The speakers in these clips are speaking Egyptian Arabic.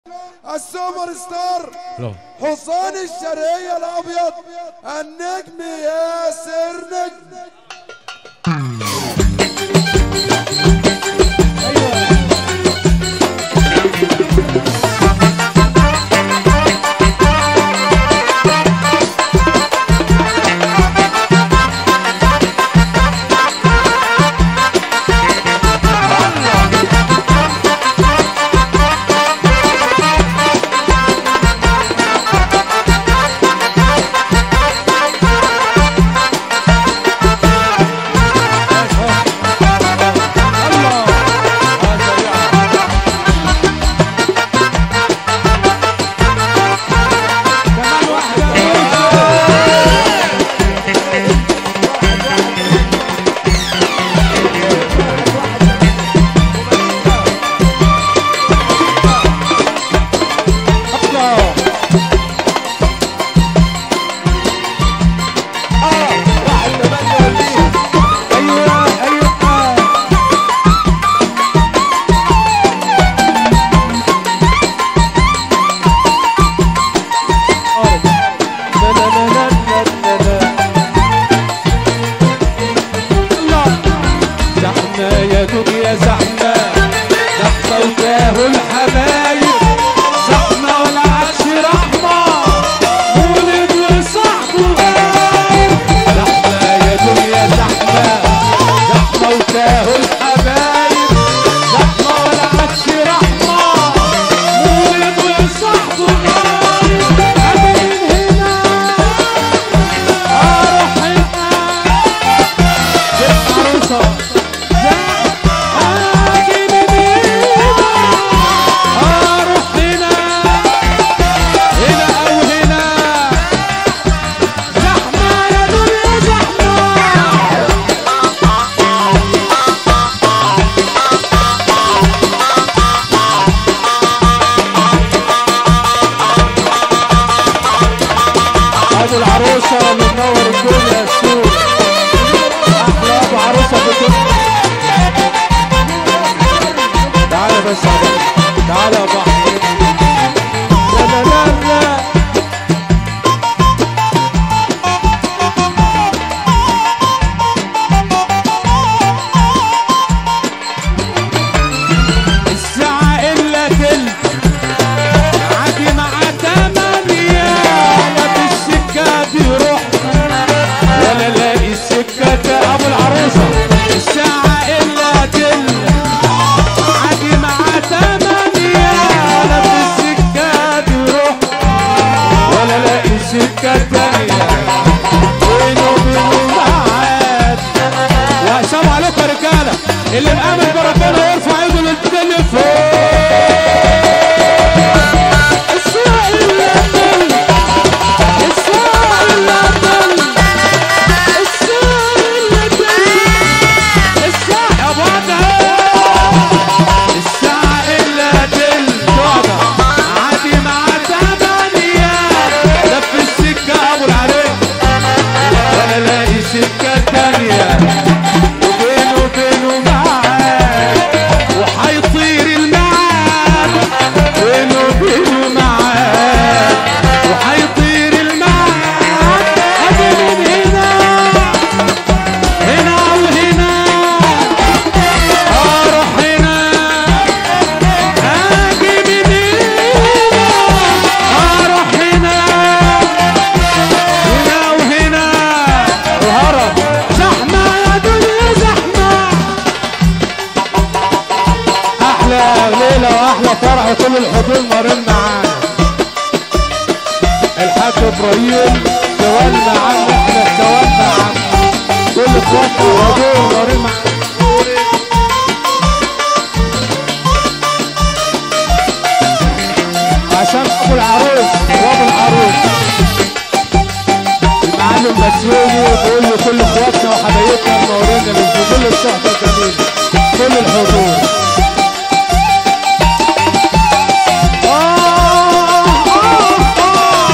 السوبر ستار لا حصان الشرقية الأبيض النجم ياسر نجم زحمة يا دنيا زحمة زحمة وتاهوا الحبايب زحمة ولا عادش رحمة مولد وصاحبه غايب زحمة يا دنيا زحمة زحمة وتاهوا الحبايب زحمة ولا عادش رحمة مولد وصاحبه غايب أنا من هنا أروح هنا عروسة ابو العروسه اللي منور الدنيا السوق احلى ابو عروسه في الدنيا تعالى بس يا بابا تعالى يا بحر لا لا لا لا الساعة إلا تلت عادي مع تمانية لا في السكة بيروح ولا لاقي السكة أبو العروسة الساعة إلا تلت عادي مع تمانية لا في السكة بيروح ولا لاقي سكة تانية بينه وبينه معاد وهشام عليكم يا رجالة اللي مآمن بربنا يرفع ايده للتليفون الساعة إلا تلت الساعة إلا تلت الساعة إلا تلت الساعة يا بعدها الساعة إلا تلت بعدها عادي مع تمانية لف السكة أبو العريس ولا لاقي سكة تانية وبينه وبينه معاد وحيطير المعاد بينه وبينه معاد وحيطير المعاد أجي من هنا هنا وهنا أروح هنا أجي من هنا أروح هنا هنا وهنا وهرب زحمة يا دنيا زحمة أحلى ليلة وأحلى فرح وكل الحضور مارين معانا الحاج إبراهيم سوالنا عم إحنا سوالنا عم كل إخواتنا وحضور مارين معانا عشان ابو العروس وابو العروس المعلم مسؤولي بيقول له كل اخواتنا وحبايبنا منورينا من كل الصحبه الجميله كل الحضور آه، آه، آه.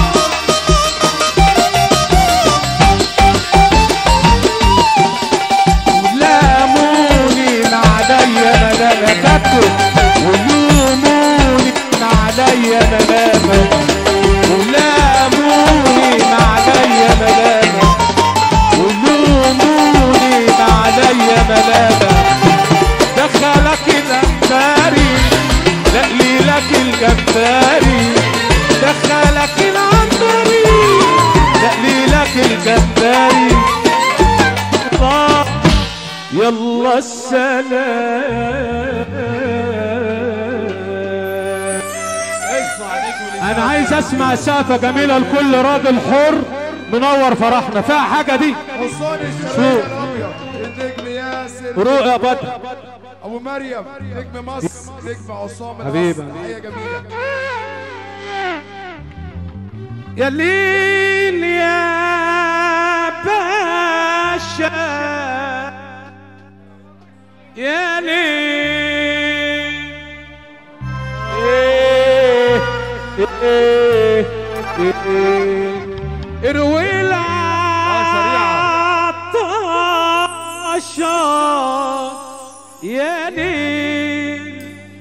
لاموني مع دي مدى كتب ويوموني مع دي عليا ملامة ولاموني ما عليا ملامة ولوموني ما عليا ملامة دخلك الأنباري لقلي لك الجمبري دخلك العنبري لقلي لك الجمبري طار يلا السلام انا عايز اسمع سقفه جميله لكل راجل حر منور فرحنا فيها حاجه دي حصان الشرقية الابيض النجم ياسر روق يا بدر ابو مريم نجم مصر نجم عصام حبيبي. العصر. تحية جميلة يا ليل يا باشا يا ليل إيه إيه إيه اروي العطاشة يا ليل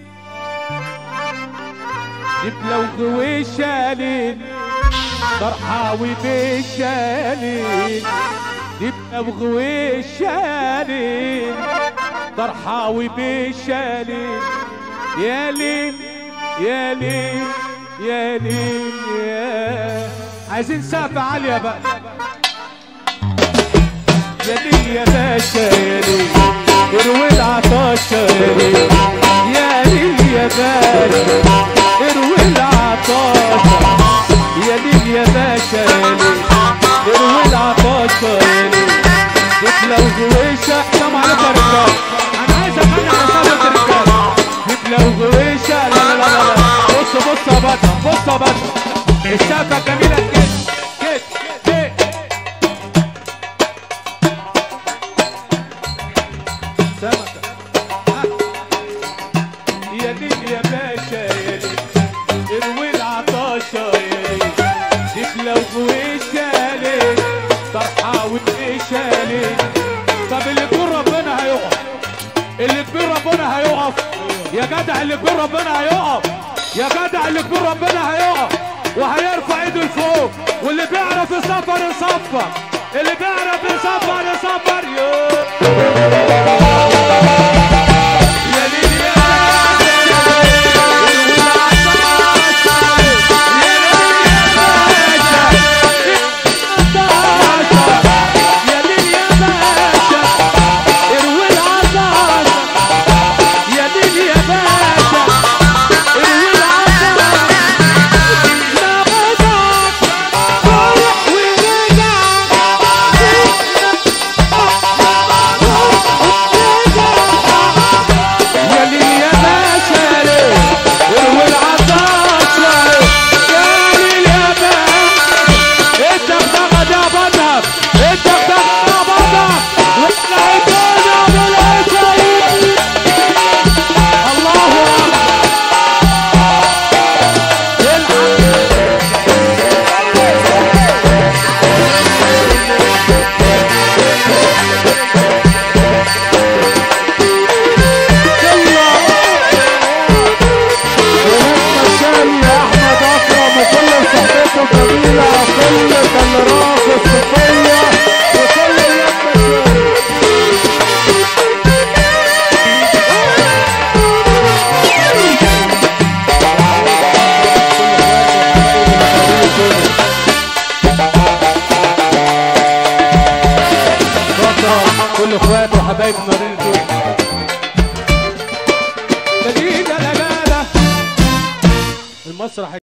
جيب لو غويشالين فرحاوي بشالين جيب لو غويشالين فرحاوي بشالين يا ليل يا ليل يا ليل يا عايزين سقف عالية بقى يا ليل يا باشا يا ليل اروي العطاشة يا ليل يا ليل يا باشا اروي العطاشة يا ليل يا باشا يا ليل اروي العطاشة يا ليل جيت لو غويشة سلام عليكم يا رجالة انا عايز اغني على سبب الرجالة جيت لو غويشة لا لا لا لا لا بص بص يا بدر بص يا بدر السقفة جميلة كده كده كده سمكة ها. يا ليل يا باشا يا ليل اروي العطاشة يا ليل تتلو وشالي طرحة وشالي طب اللي يكون ربنا هيقف اللي يكون ربنا هيقف يا جدع اللي يكون ربنا هيقف يا جدع اللي يكون ربنا هيقف وهيرفع ايده لفوق واللي بيعرف يصفر يصفر اللي بيعرف يصفر يصفر يوه يا ليل يا يا ليل يا باشا اروي العطاشة يا ليل يا باشا اروي العطاشة نبضك روح ورجع يا ليل يا باشا اروي العطاشة يا ليل يا باشا انت بتاخد يا بدر انت بتاخد يا بدر ولا يكون ابو العشرين الله اكبر العب الثاني احمد اكرم وكل صحبته الجميله كل كاميرات الصوفيه وكل اللمه فترة كل اخواتي وحبايب نارين دول دليل يا دلالة المسرح